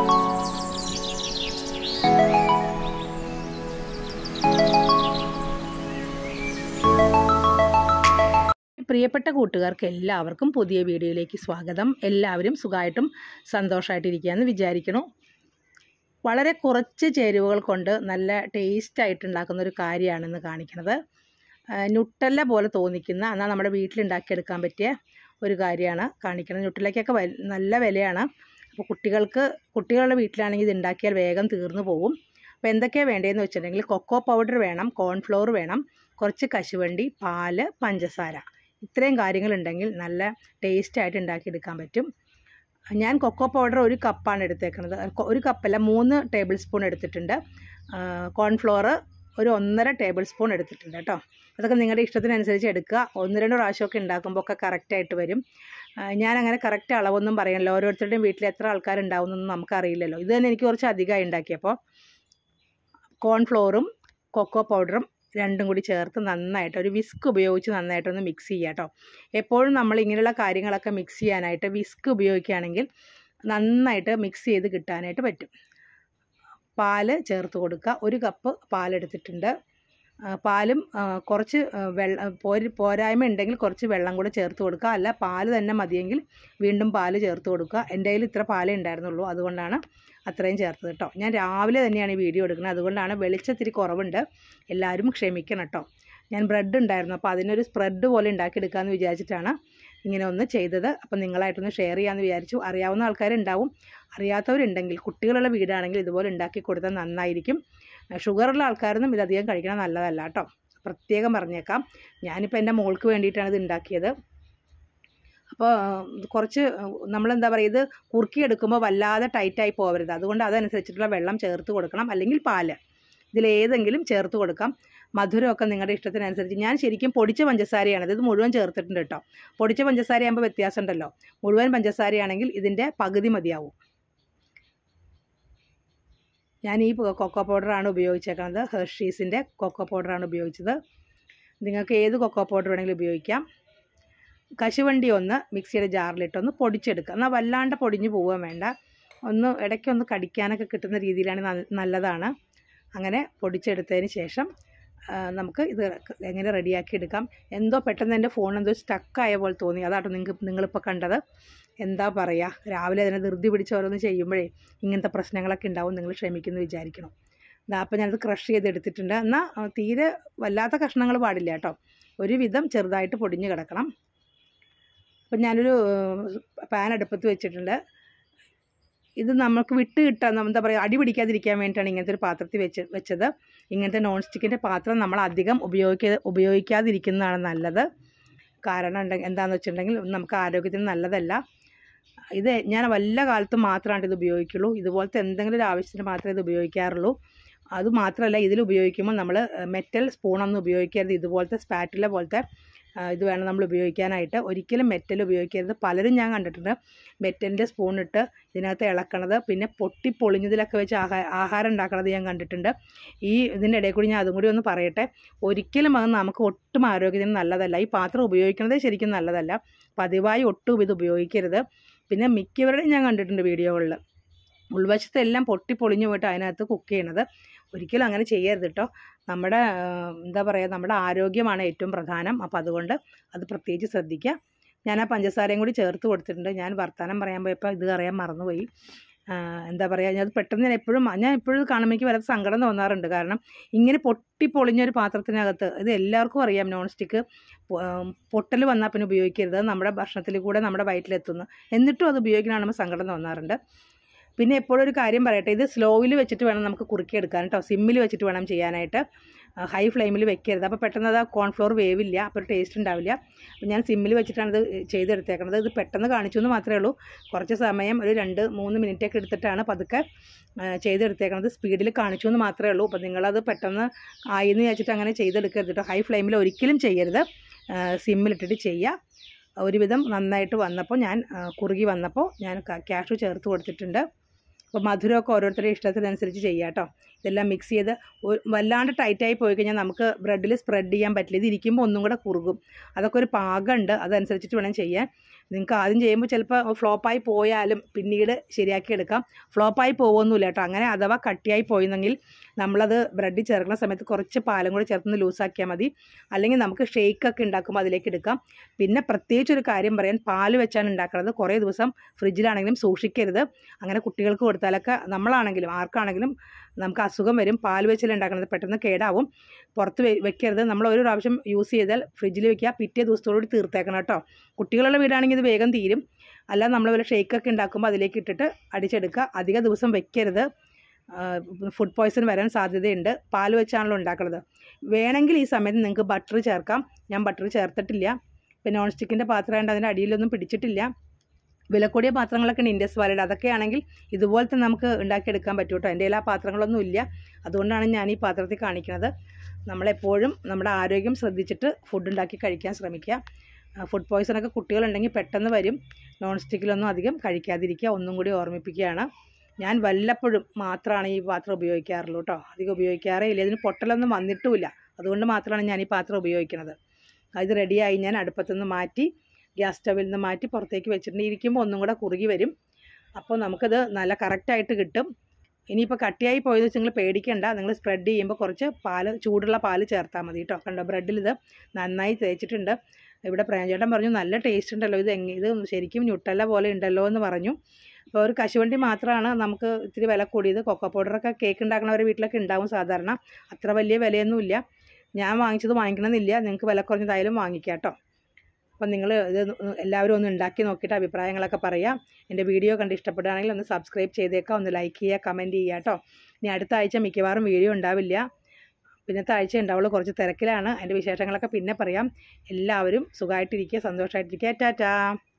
പ്രിയപ്പെട്ട കൂട്ടുകാർക്ക് എല്ലാവർക്കും പുതിയ വീഡിയോയിലേക്ക് സ്വാഗതം എല്ലാവരും സുഖമായിട്ടും സന്തോഷമായിട്ടിരിക്കുകയെന്ന് വിചാരിക്കണു വളരെ കുറച്ച് ചേരുവകൾ കൊണ്ട് നല്ല ടേസ്റ്റായിട്ട് ഉണ്ടാക്കുന്ന ഒരു കാര്യമാണെന്ന് കാണിക്കുന്നത് നുട്ടല്ല പോലെ തോന്നിക്കുന്ന എന്നാൽ നമ്മുടെ വീട്ടിലുണ്ടാക്കിയെടുക്കാൻ പറ്റിയ ഒരു കാര്യമാണ് കാണിക്കുന്നത് നുട്ടലയ്ക്കൊക്കെ വ നല്ല വിലയാണ് അപ്പോൾ കുട്ടികൾക്ക് കുട്ടികളുടെ വീട്ടിലാണെങ്കിൽ ഇത് ഉണ്ടാക്കിയാൽ വേഗം തീർന്നു പോകും അപ്പോൾ എന്തൊക്കെയാണ് വേണ്ടതെന്ന് വെച്ചിട്ടുണ്ടെങ്കിൽ കൊക്കോ പൗഡർ വേണം കോൺഫ്ലോർ വേണം കുറച്ച് കശുവണ്ടി പാല് പഞ്ചസാര ഇത്രയും കാര്യങ്ങളുണ്ടെങ്കിൽ നല്ല ടേസ്റ്റായിട്ട് ഉണ്ടാക്കിയെടുക്കാൻ പറ്റും ഞാൻ കൊക്കോ പൗഡർ ഒരു കപ്പാണ് എടുത്തേക്കുന്നത് ഒരു കപ്പല്ല മൂന്ന് ടേബിൾ സ്പൂൺ എടുത്തിട്ടുണ്ട് കോൺഫ്ലോർ ഒരു ഒന്നര ടേബിൾ സ്പൂൺ എടുത്തിട്ടുണ്ട് കേട്ടോ അതൊക്കെ നിങ്ങളുടെ ഇഷ്ടത്തിനനുസരിച്ച് എടുക്കുക ഒന്ന് രണ്ട് പ്രാവശ്യമൊക്കെ ഉണ്ടാക്കുമ്പോൾ ഒക്കെ കറക്റ്റായിട്ട് വരും ഞാൻ അങ്ങനെ കറക്റ്റ് അളവൊന്നും പറയാനല്ലോ ഓരോരുത്തരുടെയും വീട്ടിൽ എത്ര ആൾക്കാരുണ്ടാവുന്നൊന്നും നമുക്കറിയില്ലല്ലോ ഇത് തന്നെ എനിക്ക് കുറച്ച് അധികമായി ഉണ്ടാക്കിയപ്പോൾ കോൺഫ്ലോറും കൊക്കോ പൗഡറും രണ്ടും കൂടി ചേർത്ത് നന്നായിട്ട് ഒരു വിസ്ക് ഉപയോഗിച്ച് നന്നായിട്ടൊന്ന് മിക്സ് ചെയ്യുക കേട്ടോ എപ്പോഴും നമ്മൾ ഇങ്ങനെയുള്ള കാര്യങ്ങളൊക്കെ മിക്സ് ചെയ്യാനായിട്ട് വിസ്ക് ഉപയോഗിക്കുകയാണെങ്കിൽ നന്നായിട്ട് മിക്സ് ചെയ്ത് കിട്ടാനായിട്ട് പറ്റും പാല് ചേർത്ത് കൊടുക്കുക ഒരു കപ്പ് പാലെടുത്തിട്ടുണ്ട് പാലും കുറച്ച് വെള്ളം പോരി പോരായ്മ ഉണ്ടെങ്കിൽ കുറച്ച് വെള്ളം കൂടെ ചേർത്ത് കൊടുക്കുക അല്ല പാല് തന്നെ മതിയെങ്കിൽ വീണ്ടും പാല് ചേർത്ത് കൊടുക്കുക എൻ്റെ കയ്യിൽ ഇത്ര പാലേ ഉണ്ടായിരുന്നുള്ളൂ അതുകൊണ്ടാണ് അത്രയും ചേർത്തത് കേട്ടോ ഞാൻ രാവിലെ തന്നെയാണ് ഈ വീഡിയോ എടുക്കുന്നത് അതുകൊണ്ടാണ് വെളിച്ചത്തിരി കുറവുണ്ട് എല്ലാവരും ക്ഷമിക്കണം കേട്ടോ ഞാൻ ബ്രെഡ് ഉണ്ടായിരുന്നു അപ്പോൾ അതിനൊരു സ്പ്രെഡ് പോലെ ഉണ്ടാക്കിയെടുക്കാമെന്ന് വിചാരിച്ചിട്ടാണ് ഇങ്ങനെ ഒന്ന് ചെയ്തത് അപ്പോൾ നിങ്ങളായിട്ടൊന്ന് ഷെയർ ചെയ്യാമെന്ന് വിചാരിച്ചു അറിയാവുന്ന ആൾക്കാരുണ്ടാവും അറിയാത്തവരുണ്ടെങ്കിൽ കുട്ടികളുള്ള വീടാണെങ്കിൽ ഇതുപോലെ ഉണ്ടാക്കി കൊടുത്താൽ നന്നായിരിക്കും ഷുഗറുള്ള ആൾക്കാരൊന്നും ഇതധികം കഴിക്കണം നല്ലതല്ല കേട്ടോ പ്രത്യേകം പറഞ്ഞേക്കാം ഞാനിപ്പോൾ എൻ്റെ മോൾക്ക് വേണ്ടിയിട്ടാണ് ഇത് ഉണ്ടാക്കിയത് അപ്പോൾ കുറച്ച് നമ്മളെന്താ പറയുക ഇത് കുറുക്കിയെടുക്കുമ്പോൾ വല്ലാതെ ടൈറ്റായി പോകരുത് അതുകൊണ്ട് അതനുസരിച്ചിട്ടുള്ള വെള്ളം ചേർത്ത് കൊടുക്കണം അല്ലെങ്കിൽ പാല് ഇതിലേതെങ്കിലും ചേർത്ത് കൊടുക്കാം മധുരമൊക്കെ നിങ്ങളുടെ ഇഷ്ടത്തിനനുസരിച്ച് ഞാൻ ശരിക്കും പൊടിച്ച പഞ്ചസാരയാണ് ഇത് മുഴുവൻ ചേർത്തിട്ടുണ്ട് കേട്ടോ പൊടിച്ച പഞ്ചസാരയാകുമ്പോൾ വ്യത്യാസം ഉണ്ടല്ലോ മുഴുവൻ പഞ്ചസാരയാണെങ്കിൽ ഇതിൻ്റെ പകുതി മതിയാവും ഞാൻ ഈ കൊക്കോ പൗഡറാണ് ഉപയോഗിച്ചേക്കുന്നത് ഹെർഷീസിൻ്റെ കൊക്കോ പൗഡറാണ് ഉപയോഗിച്ചത് നിങ്ങൾക്ക് ഏത് കൊക്കോ പൗഡർ വേണമെങ്കിലും ഉപയോഗിക്കാം കശുവണ്ടി ഒന്ന് മിക്സിയുടെ ജാറിലിട്ടൊന്ന് പൊടിച്ചെടുക്കുക എന്നാൽ വല്ലാണ്ട് പൊടിഞ്ഞു പോവുകയും വേണ്ട ഒന്ന് ഇടയ്ക്കൊന്ന് കടിക്കാനൊക്കെ കിട്ടുന്ന രീതിയിലാണ് നല്ലതാണ് അങ്ങനെ പൊടിച്ചെടുത്തതിന് ശേഷം നമുക്ക് ഇത് എങ്ങനെ റെഡിയാക്കി എടുക്കാം എന്തോ പെട്ടെന്ന് എൻ്റെ ഫോൺ എന്തോ സ്റ്റക്കായ പോലെ തോന്നി അതാട്ടോ നിങ്ങൾക്ക് നിങ്ങളിപ്പോൾ കണ്ടത് എന്താ പറയുക രാവിലെ അതിനെ ധൃതി പിടിച്ച് ഓരോന്ന് ചെയ്യുമ്പോഴേ ഇങ്ങനത്തെ പ്രശ്നങ്ങളൊക്കെ ഉണ്ടാവും നിങ്ങൾ ക്ഷമിക്കുന്നു വിചാരിക്കണം ഇതാ അപ്പം ഞാനത് ക്രഷ് ചെയ്തെടുത്തിട്ടുണ്ട് എന്നാൽ തീരെ വല്ലാത്ത കഷ്ണങ്ങൾ പാടില്ല കേട്ടോ ഒരുവിധം ചെറുതായിട്ട് പൊടിഞ്ഞ് കിടക്കണം അപ്പം ഞാനൊരു പാൻ അടുപ്പത്ത് വെച്ചിട്ടുണ്ട് ഇത് നമുക്ക് വിട്ട് കിട്ടാൻ എന്താ പറയുക അടി പിടിക്കാതിരിക്കാൻ വേണ്ടിയിട്ടാണ് ഇങ്ങനത്തെ ഒരു പാത്രത്തിൽ വെച്ച് വെച്ചത് ഇങ്ങനത്തെ നോൺ സ്റ്റിക്കിൻ്റെ പാത്രം നമ്മൾ അധികം ഉപയോഗിക്ക ഉപയോഗിക്കാതിരിക്കുന്നതാണ് നല്ലത് കാരണം ഉണ്ടെങ്കിൽ എന്താണെന്ന് വെച്ചിട്ടുണ്ടെങ്കിൽ നമുക്ക് ആരോഗ്യത്തിന് നല്ലതല്ല ഇത് ഞാൻ വല്ല കാലത്തും മാത്രമാണ് ഇത് ഉപയോഗിക്കുള്ളൂ ഇതുപോലത്തെ എന്തെങ്കിലും ഒരു ആവശ്യത്തിന് മാത്രമേ ഇത് ഉപയോഗിക്കാറുള്ളൂ അത് മാത്രമല്ല ഇതിൽ ഉപയോഗിക്കുമ്പോൾ നമ്മൾ മെറ്റൽ സ്പൂണൊന്നും ഉപയോഗിക്കരുത് ഇതുപോലത്തെ സ്പാറ്റുല പോലത്തെ ഇത് വേണം നമ്മൾ ഉപയോഗിക്കാനായിട്ട് ഒരിക്കലും മെറ്റൽ ഉപയോഗിക്കരുത് പലരും ഞാൻ കണ്ടിട്ടുണ്ട് മെറ്റലിൻ്റെ സ്പൂണിട്ട് ഇതിനകത്ത് ഇളക്കണത് പിന്നെ പൊട്ടി പൊളിഞ്ഞതിലൊക്കെ വെച്ച് ആഹാ ആഹാരം ഉണ്ടാക്കണത് ഞാൻ കണ്ടിട്ടുണ്ട് ഈ ഇതിൻ്റെ ഇടയിൽ കൂടി ഞാൻ അതും കൂടി ഒന്ന് പറയട്ടെ ഒരിക്കലും അത് നമുക്ക് ഒട്ടും ആരോഗ്യത്തിന് നല്ലതല്ല ഈ പാത്രം ഉപയോഗിക്കുന്നത് ശരിക്കും നല്ലതല്ല പതിവായി ഒട്ടും ഇത് ഉപയോഗിക്കരുത് പിന്നെ മിക്കവരുടെയും ഞാൻ കണ്ടിട്ടുണ്ട് വീഡിയോകളിൽ ഉൾവശത്തെ എല്ലാം പൊട്ടി പൊളിഞ്ഞു പോയിട്ട് അതിനകത്ത് കുക്ക് ചെയ്യണത് ഒരിക്കലും അങ്ങനെ ചെയ്യരുത് കേട്ടോ നമ്മുടെ എന്താ പറയുക നമ്മുടെ ആരോഗ്യമാണ് ഏറ്റവും പ്രധാനം അപ്പോൾ അതുകൊണ്ട് അത് പ്രത്യേകിച്ച് ശ്രദ്ധിക്കുക ഞാൻ ആ പഞ്ചസാരയും കൂടി ചേർത്ത് കൊടുത്തിട്ടുണ്ട് ഞാൻ വർത്തമാനം പറയാൻ പോയപ്പോൾ ഇത് അറിയാൻ മറന്നുപോയി എന്താ പറയുക ഞാൻ പെട്ടെന്ന് ഞാൻ എപ്പോഴും ഞാൻ എപ്പോഴും കാണുമ്പോൾ വരാത്ത സങ്കടം തോന്നാറുണ്ട് കാരണം ഇങ്ങനെ പൊട്ടി പൊളിഞ്ഞൊരു പാത്രത്തിനകത്ത് ഇത് എല്ലാവർക്കും അറിയാം നോൺ സ്റ്റിക്ക് പൊട്ടൽ വന്നാൽ പിന്നെ ഉപയോഗിക്കരുത് നമ്മുടെ ഭക്ഷണത്തിൽ കൂടെ നമ്മുടെ വയറ്റിലെത്തുന്നു എന്നിട്ടും അത് ഉപയോഗിക്കുന്ന കാണുമ്പോൾ സങ്കടം തോന്നാറുണ്ട് പിന്നെ എപ്പോഴും ഒരു കാര്യം പറയട്ടെ ഇത് സ്ലോയിൽ വെച്ചിട്ട് വേണം നമുക്ക് കുറുക്കിയെടുക്കാൻ കേട്ടോ സിമ്മിൽ വെച്ചിട്ട് വേണം ചെയ്യാനായിട്ട് ഹൈ ഫ്ലെയിമിൽ വെക്കരുത് അപ്പോൾ പെട്ടെന്ന് അത് കോൺഫ്ലോർ വേവില്ല അപ്പോൾ ഒരു ടേസ്റ്റ് ഉണ്ടാവില്ല അപ്പോൾ ഞാൻ സിമ്മിൽ വെച്ചിട്ടാണ് ഇത് ചെയ്തെടുത്തേക്കുന്നത് ഇത് പെട്ടെന്ന് കാണിച്ചു എന്ന് മാത്രമേ ഉള്ളൂ കുറച്ച് സമയം ഒരു രണ്ട് മൂന്ന് മിനിറ്റൊക്കെ എടുത്തിട്ടാണ് പതുക്കെ ചെയ്തെടുത്തേക്കുന്നത് സ്പീഡിൽ കാണിച്ചു എന്ന് മാത്രമേ ഉള്ളൂ അപ്പോൾ നിങ്ങളത് പെട്ടെന്ന് ആയി എന്ന് വെച്ചിട്ട് അങ്ങനെ ചെയ്തെടുക്കരുത് കേട്ടോ ഹൈ ഫ്ലെയിമിൽ ഒരിക്കലും ചെയ്യരുത് സിമ്മിലിട്ടിട്ട് ചെയ്യുക ഒരുവിധം നന്നായിട്ട് വന്നപ്പോൾ ഞാൻ കുറുകി വന്നപ്പോൾ ഞാൻ ക്യാഷ് ചേർത്ത് കൊടുത്തിട്ടുണ്ട് അപ്പോൾ മധുരമൊക്കെ ഓരോരുത്തരുടെ ഇഷ്ടത്തിനനുസരിച്ച് ചെയ്യാം കേട്ടോ ഇതെല്ലാം മിക്സ് ചെയ്ത് വല്ലാണ്ട് ടൈറ്റായി പോയി കഴിഞ്ഞാൽ നമുക്ക് ബ്രെഡിൽ സ്പ്രെഡ് ചെയ്യാൻ പറ്റില്ല ഇത് ഇരിക്കുമ്പോൾ ഒന്നും കൂടെ കുറുകും അതൊക്കെ ഒരു പാകമുണ്ട് അതനുസരിച്ചിട്ട് വേണം ചെയ്യാൻ നിങ്ങൾക്ക് ആദ്യം ചെയ്യുമ്പോൾ ചിലപ്പോൾ ഫ്ലോപ്പായി പോയാലും പിന്നീട് ശരിയാക്കി എടുക്കാം ഫ്ലോപ്പായി പോകുമൊന്നുമില്ല കേട്ടോ അങ്ങനെ അഥവാ കട്ടിയായി പോയെന്നെങ്കിൽ നമ്മളത് ബ്രെഡിൽ ചേർക്കുന്ന സമയത്ത് കുറച്ച് പാലും കൂടി ചേർത്ത് ലൂസാക്കിയാൽ മതി അല്ലെങ്കിൽ നമുക്ക് ഷേക്കൊക്കെ ഉണ്ടാക്കുമ്പോൾ അതിലേക്ക് എടുക്കാം പിന്നെ പ്രത്യേകിച്ച് ഒരു കാര്യം പറയാൻ പാല് വെച്ചാണ് ഉണ്ടാക്കുന്നത് കുറേ ദിവസം ഫ്രിഡ്ജിലാണെങ്കിലും സൂക്ഷിക്കരുത് അങ്ങനെ കുട്ടികൾക്ക് കൊടുത്താലൊക്കെ നമ്മളാണെങ്കിലും ആർക്കാണെങ്കിലും നമുക്ക് അസുഖം വരും പാൽ വെച്ചിൽ ഉണ്ടാക്കുന്നത് പെട്ടെന്ന് കേടാവും പുറത്ത് വെ- വെക്കരുത് നമ്മൾ ഒരു പ്രാവശ്യം യൂസ് ചെയ്താൽ ഫ്രിഡ്ജിൽ വെക്കുക പിറ്റേ ദിവസത്തോടുകൂടി തീർത്തേക്കണം കേട്ടോ കുട്ടികളുള്ള വീടാണെങ്കിൽ ഇത് വേഗം തീരും അല്ലാതെ നമ്മൾ വല്ല ഷേക്കൊക്കെ ഉണ്ടാക്കുമ്പോൾ അതിലേക്ക് ഇട്ടിട്ട് അടിച്ചെടുക്കുക അധിക ദിവസം വെക്കരുത് ഫുഡ് പോയ്സൺ വരാൻ സാധ്യതയുണ്ട് പാൽ വെച്ചാണല്ലോ ഉണ്ടാക്കുന്നത് വേണമെങ്കിൽ ഈ സമയത്ത് നിങ്ങൾക്ക് ബട്ടർ ചേർക്കാം ഞാൻ ബട്ടർ ചേർത്തിട്ടില്ല പിന്നെ നോൺ സ്റ്റിക്കിൻ്റെ പാത്രം ഉണ്ട് അതിൻ്റെ അടിയിലൊന്നും പിടിച്ചിട്ടില്ല വില കൂടിയ പാത്രങ്ങളൊക്കെ ഉണ്ട് ഇൻഡസ് വാലയുടെ അതൊക്കെ ആണെങ്കിൽ ഇതുപോലത്തെ നമുക്ക് ഉണ്ടാക്കിയെടുക്കാൻ പറ്റും കേട്ടോ എൻ്റെ കയ്യിൽ ആ പാത്രങ്ങളൊന്നും ഇല്ല അതുകൊണ്ടാണ് ഞാൻ ഈ പാത്രത്തിൽ കാണിക്കുന്നത് നമ്മളെപ്പോഴും നമ്മുടെ ആരോഗ്യം ശ്രദ്ധിച്ചിട്ട് ഫുഡ് ഉണ്ടാക്കി കഴിക്കാൻ ശ്രമിക്കുക ഫുഡ് പോയ്സണൊക്കെ കുട്ടികളുണ്ടെങ്കിൽ പെട്ടെന്ന് വരും നോൺ സ്റ്റിക്കിലൊന്നും അധികം കഴിക്കാതിരിക്കുക ഒന്നും കൂടി ഓർമ്മിപ്പിക്കുകയാണ് ഞാൻ വല്ലപ്പോഴും മാത്രമാണ് ഈ പാത്രം ഉപയോഗിക്കാറുള്ളൂ കേട്ടോ അധികം ഉപയോഗിക്കാറേ ഇല്ല ഇതിന് പൊട്ടലൊന്നും വന്നിട്ടുമില്ല അതുകൊണ്ട് മാത്രമാണ് ഞാൻ ഈ പാത്രം ഉപയോഗിക്കുന്നത് ഇത് റെഡിയായി ഞാൻ അടുപ്പത്തുനിന്ന് മാറ്റി ഗ്യാസ് സ്റ്റവിൽ നിന്ന് മാറ്റി പുറത്തേക്ക് വെച്ചിട്ടുണ്ട് ഇരിക്കുമ്പോൾ ഒന്നും കൂടെ കുറുകി വരും അപ്പോൾ നമുക്കത് നല്ല കറക്റ്റായിട്ട് കിട്ടും ഇനിയിപ്പോൾ കട്ടിയായി പോയെന്ന് വെച്ചാൽ നിങ്ങൾ പേടിക്കണ്ട നിങ്ങൾ സ്പ്രെഡ് ചെയ്യുമ്പോൾ കുറച്ച് പാല് ചൂടുള്ള പാല് ചേർത്താൽ മതി കേട്ടോ കണ്ടോ ബ്രെഡിൽ ഇത് നന്നായി തേച്ചിട്ടുണ്ട് ഇവിടെ പ്രേമചേട്ടൻ പറഞ്ഞു നല്ല ടേസ്റ്റ് ഉണ്ടല്ലോ ഇത് എങ്ങനെ ഇത് ശരിക്കും ഞുട്ടല്ല പോലെ ഉണ്ടല്ലോ എന്ന് പറഞ്ഞു അപ്പോൾ ഒരു കശുവണ്ടി മാത്രമാണ് നമുക്ക് ഇത്തിരി വില കൂടിയത് കൊക്കോ പൗഡറൊക്കെ കേക്ക് ഉണ്ടാക്കുന്നവരുടെ വീട്ടിലൊക്കെ ഉണ്ടാവും സാധാരണ അത്ര വലിയ വിലയൊന്നുമില്ല ഞാൻ വാങ്ങിച്ചത് വാങ്ങിക്കണമെന്നില്ല നിങ്ങൾക്ക് വില കുറഞ്ഞതായാലും വാങ്ങിക്കാം കേട്ടോ അപ്പം നിങ്ങൾ ഇത് എല്ലാവരും ഒന്ന് ഉണ്ടാക്കി നോക്കിയിട്ട് അഭിപ്രായങ്ങളൊക്കെ പറയാം എൻ്റെ വീഡിയോ കണ്ട് ഇഷ്ടപ്പെടുകയാണെങ്കിൽ ഒന്ന് സബ്സ്ക്രൈബ് ചെയ്തേക്കാം ഒന്ന് ലൈക്ക് ചെയ്യുക കമൻറ്റ് ചെയ്യുക കേട്ടോ ഇനി അടുത്ത ആഴ്ച മിക്കവാറും വീഡിയോ ഉണ്ടാവില്ല പിന്നത്തെ ആഴ്ച ഉണ്ടാവുള്ളൂ കുറച്ച് തിരക്കിലാണ് അതിൻ്റെ വിശേഷങ്ങളൊക്കെ പിന്നെ പറയാം എല്ലാവരും സുഖമായിട്ടിരിക്കുക സന്തോഷമായിട്ടിരിക്കുക ടാറ്റാ